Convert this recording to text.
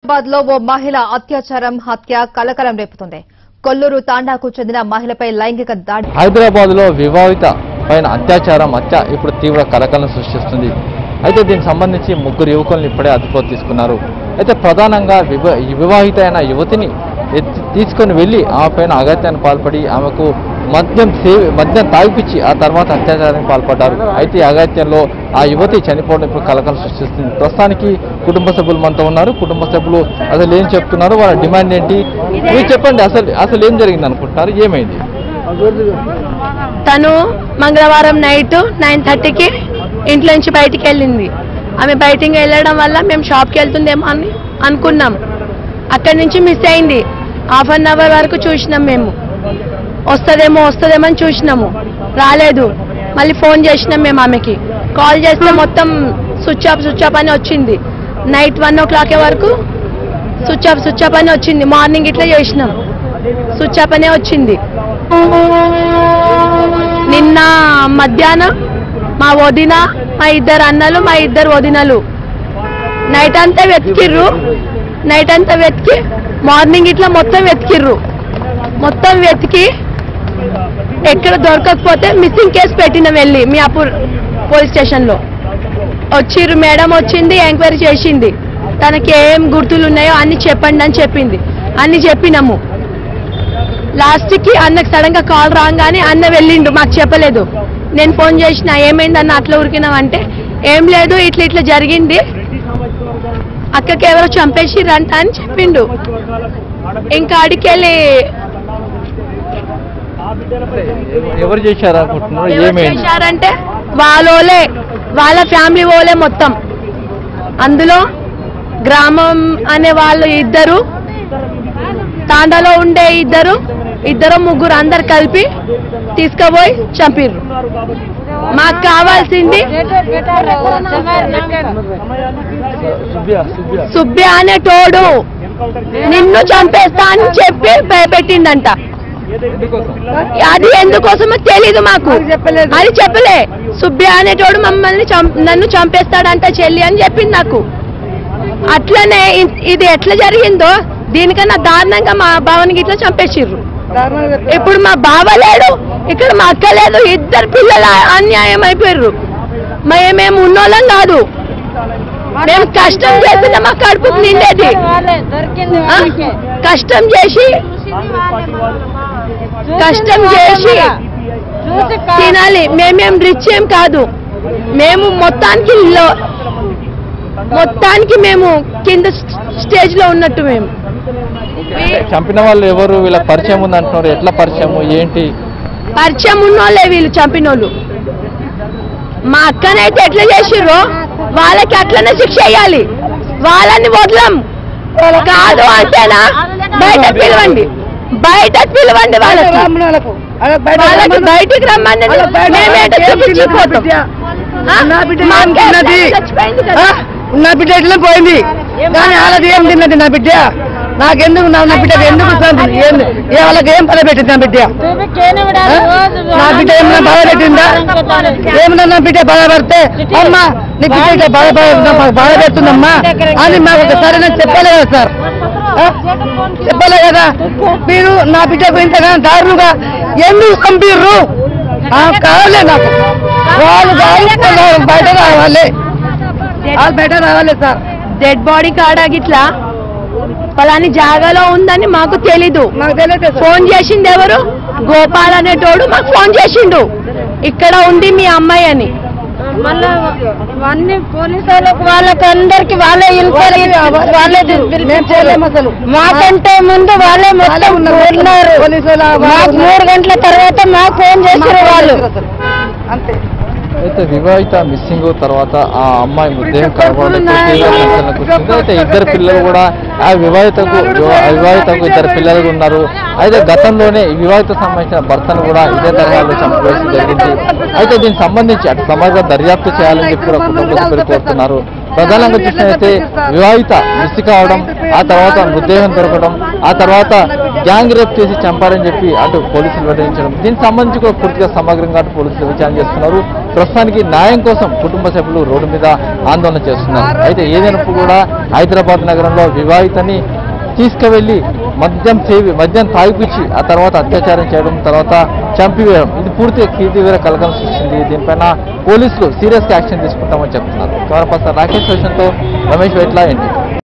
హైదరాబాద్ లో ఓ మహిళ అత్యాచారం హత్య కలకలం రేపుతుంది కొల్లూరు తాండాకు చెందిన మహిళపై లైంగిక దాడి హైదరాబాద్ లో వివాహిత పైన అత్యాచారం హత్య ఇప్పుడు తీవ్ర కలకలం సృష్టిస్తుంది అయితే దీనికి సంబంధించి ముగ్గురు యువకులను ఇప్పుడే అదుపులో తీసుకున్నారు అయితే ప్రధానంగా వివ ఈ వివాహిత అయిన యువతిని ఎత్తి- తీసుకొని వెళ్ళి ఆమె పైన అగత్యాన్ని పాల్పడి ఆమెకు మద్యం సేవి మద్యం తాగిపిచ్చి ఆ తర్వాత అత్యాచారానికి పాల్పడ్డారు అయితే ఈ అగత్యంలో ఆ యువతి చనిపోవడం ఇప్పుడు కలకలం సృష్టిస్తుంది ప్రస్తుతానికి కుటుంబ సభ్యులు మనతో ఉన్నారు కుటుంబ సభ్యులు అసలు ఏం చెప్తున్నారు వాళ్ళ డిమాండ్ ఏంటి మీరు చెప్పండి అసలు అసలు ఏం జరిగింది అనుకుంటున్నారు ఏమైంది తను మంగళవారం నైట్ నైన్ థర్టీకి ఇంట్లో నుంచి బయటికి వెళ్ళింది ఆమె బయటికి వెళ్ళడం వల్ల మేము షాప్కి వెళ్తుందేమో అని అనుకున్నాం అక్కడి నుంచి మిస్ అయింది హాఫ్ అన్ అవర్ వరకు చూసినాం మేము వస్తుందేమో వస్తుందేమో అని చూసినాము రాలేదు మళ్ళీ ఫోన్ చేసినాం మేము ఆమెకి కాల్ చేస్తే మొత్తం స్విచ్ ఆఫ్ స్విచ్ ఆఫ్ అని వచ్చింది నైట్ వన్ ఓ క్లాక్ వరకు స్విచ్ ఆఫ్ స్విచ్ ఆఫ్ అని వచ్చింది మార్నింగ్ ఇట్లా చేసినాం స్విచ్ ఆఫ్ అనే వచ్చింది నిన్న మధ్యాహ్నం మా వదిన మా ఇద్దరు అన్నలు మా ఇద్దరు వదినలు నైట్ అంతా వెతికిర్రు నైట్ అంతా వెతికి మార్నింగ్ ఇట్లా మొత్తం వెతికిర్రు మొత్తం వెతికి ఎక్కడ దొరకకపోతే మిస్సింగ్ కేసు పెట్టిన వెళ్ళి మియాపూర్ పోలీస్ స్టేషన్లో వచ్చిర్రు మేడం వచ్చింది ఎంక్వైరీ చేసింది తనకి ఏం గుర్తులు ఉన్నాయో అన్ని చెప్పండి అని చెప్పింది అన్ని చెప్పినాము లాస్ట్ కి అన్నకు సడన్ గా కాల్ రాగానే అన్న వెళ్ళిండు మాకు చెప్పలేదు నేను ఫోన్ చేసిన ఏమైంది అన్న అట్లా ఉరికినావంటే ఏం లేదు ఇట్లా ఇట్లా జరిగింది అక్కకి ఎవరో చంపేసిరంట అని చెప్పిండు ఇంకా అడికెళ్ళి ఎవరు చేశారు అనుకుంటున్నారు ఎవరు ఏమైంది చేశారంటే వాళ్ళోలే వాళ్ళ ఫ్యామిలీ ఓలే మొత్తం అందులో గ్రామం అనే వాళ్ళు ఇద్దరు తాండాలో ఉండే ఇద్దరు ఇద్దరు ముగ్గురు అందరు కలిపి తీసుకుపోయి చంపిర్రు మాకు కావాల్సింది సుబ్బి అనే తోడు నిన్ను చంపేస్తా అని చెప్పి భయపెట్టిండంట అది ఎందుకోసమో తెలీదు మాకు అది చెప్పలే సుబ్బి అనేటోడు మమ్మల్ని చం- నన్ను చంపేస్తాడంట చెల్లి అని చెప్పింది నాకు అట్లనే ఇ- ఇది ఎట్లా జరిగిందో దీనికన్నా దారుణంగా మా బావని ఇట్లా చంపేసిర్రు ఇప్పుడు మా బావ లేడు ఇక్కడ మా అక్క లేదు ఇద్దరు పిల్లలు అన్యాయం అయిపోయారు మేమేం ఉన్నోళ్ళం కాదు మేము కష్టం చేసిన మా కడుపుకు నిండేది ఆ? కష్టం చేసి కష్టం చేసి తినాలి మేమేం రిచ్ ఏం కాదు మేము మొత్తానికి లో- మొత్తానికి మేము కింద స్టేజ్ లో ఉన్నట్టు మేము అంటే చంపిన వాళ్ళు ఎవరు వీళ్ళ పరిచయం ఉంది అంటున్నారు ఎట్లా పరిచయం ఏంటి పరిచయం ఉన్నోళ్ళే వీళ్ళు చంపినోళ్ళు మా అక్కనైతే ఎట్లా చేసిర్రో వాళ్ళకి అట్లనే శిక్ష వేయాలి వాళ్ళని వదలం కాదు అంటేనా బయట పిలవండి బయట పిలవండి వాళ్ళకి వాళ్ళకి బయటికి రమ్మని మేమేట చూపించిపోతాం ఆ? మా అక్క చచ్చిపోయింది కదా. నా బిడ్డ ఎట్లా పోయింది కానీ వాళ్ళది ఏం తిన్నది నా బిడ్డ నాకెందుకు నా నా బిడ్డ ఎందుకు ఇస్తుంది? ఏంది? ఏ వాళ్ళకి ఏం పని పెట్టింది నా బిడ్డ ఆ? నా బిడ్డ ఏమన్నా బాధ పెట్టిందా ఏమన్నా నా బిడ్డ బాధ పడితే అమ్మా నీ బిడ్డ ఇట్లా బాధ పడ- బాధ పెడుతుందమ్మా అని మాకు ఒకసారి నాకు చెప్పాలి కదా సార్ ఆ? చెప్పాలి కదా మీరు నా బిడ్డకు ఇంతగా దారులుగా ఎందుకు పంపిర్రు ఆ, కావాలే నాకు వాళ్ళు కావాలి బయట రావాలి వాళ్ళు బయట రావాలి సార్ డెడ్ బాడీ కాడ గిట్లా పలాని జాగాలో ఉందని మాకు తెలీదు నాకు తెలియదు సార్ ఫోన్ చేసింది ఎవరు గోపాల్ అనేటోడు మాకు ఫోన్ చేసిండు ఇక్కడ ఉంది మీ అమ్మాయి అని అన్ని పోలీసు వాళ్ళకు వాళ్ళకి అందరికి వాళ్ళే ఇన్క్వైరీ వాళ్ళే మేము చేయలేము అసలు మాకంటే ముందు వాళ్ళే మొత్తం ఉన్నారు పోలీసు వాళ్ళ- మాకు మూడు గంటల తర్వాత మాకు ఫోన్ చేశారు వాళ్ళు అంతే అయితే వివాహిత మిస్సింగ్ తర్వాత ఆ అమ్మాయి మృతదేహం కనబడడం తీవ్ర సంచలనంకు వచ్చింది అయితే ఇద్దరు పిల్లలు కూడా ఆ వివాహితకు వివా- వివాహితకు ఇద్దరు పిల్లలు ఉన్నారు అయితే గతంలోనే ఈ వివాహిత సంబంధించిన భర్తను కూడా ఇదే తరహాలో చంపవేసి జరిగింది అయితే దీనికి సంబంధించి అటు సమాజం దర్యాప్తు చేయాలని చెప్పి కూడా కుటుంబ సభ్యులు కోరుతున్నారు ప్రధానంగా చూసినట్లయితే వివాహిత మిస్ కావడం ఆ తర్వాత మృతదేహం దొరకడం ఆ తర్వాత గ్యాంగ్ రేప్ చేసి చంపారని చెప్పి అటు పోలీసులు వెల్లడించడం దీనికి సంబంధించి కూడా పూర్తిగా సమగ్రంగా అటు పోలీసులు విచారణ చేస్తున్నారు ప్రస్తుతానికి న్యాయం కోసం కుటుంబ సభ్యులు రోడ్డు మీద ఆందోళన చేస్తున్నారు అయితే ఏదైనప్పుడు కూడా హైదరాబాద్ నగరంలో వివాహితని తీసుకువెళ్లి మద్యం సేవి మద్యం తాగిపిచ్చి ఆ తర్వాత అత్యాచారం చేయడం తర్వాత చంపివేయడం ఇది పూర్తిగా కీర్తివీర కలకలం సృష్టించింది దీనిపైన పోలీసులు సీరియస్ గా యాక్షన్ తీసుకుంటామని చెప్తున్నారు కెమెరా పర్సన్ రాకేష్ రోషన్తో రమేష్ వెట్ల ఎన్టీ